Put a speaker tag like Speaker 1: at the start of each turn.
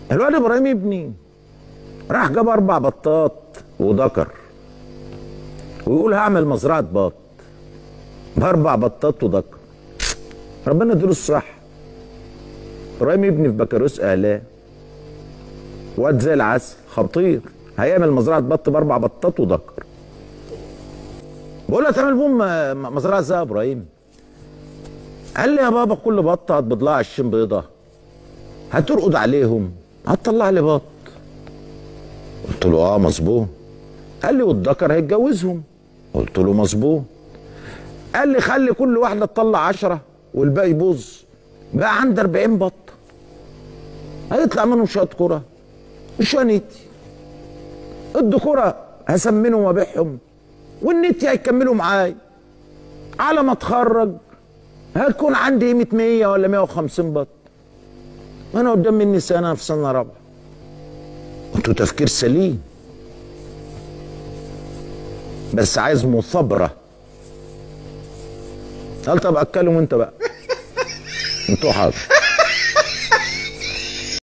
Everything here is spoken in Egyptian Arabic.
Speaker 1: الواد ابراهيم ابني راح جاب اربع بطات وذكر ويقول هعمل مزرعه بط باربع بطات وذكر ربنا يديله الصح ابراهيم ابني في بكالوريوس اعلام واد زي العسل خطير هيعمل مزرعه بط باربع بطات وذكر بقول له تعمل بهم م- مزرعه ازاي يا ابراهيم قال لي يا بابا كل بطه هتبيض لها 20 بيضه هترقد عليهم هتطلع لي بط قلت له اه مظبوط قال لي والذكر هيتجوزهم قلت له مظبوط قال لي خلي كل واحده تطلع عشرة والباقي يبوظ بقى عندي 40 بط هيطلع منهم شويه كرة وشويه نتي الذكوره هسمنهم وابيعهم والنتي هيكملوا معايا على ما اتخرج هتكون عندي قيمه 100 ولا 150 بط انا قدام مني سنه في سنه رابعه قلت له تفكير سليم بس عايز مثابره قال طب اكلهم انت بقى انتوا حاضر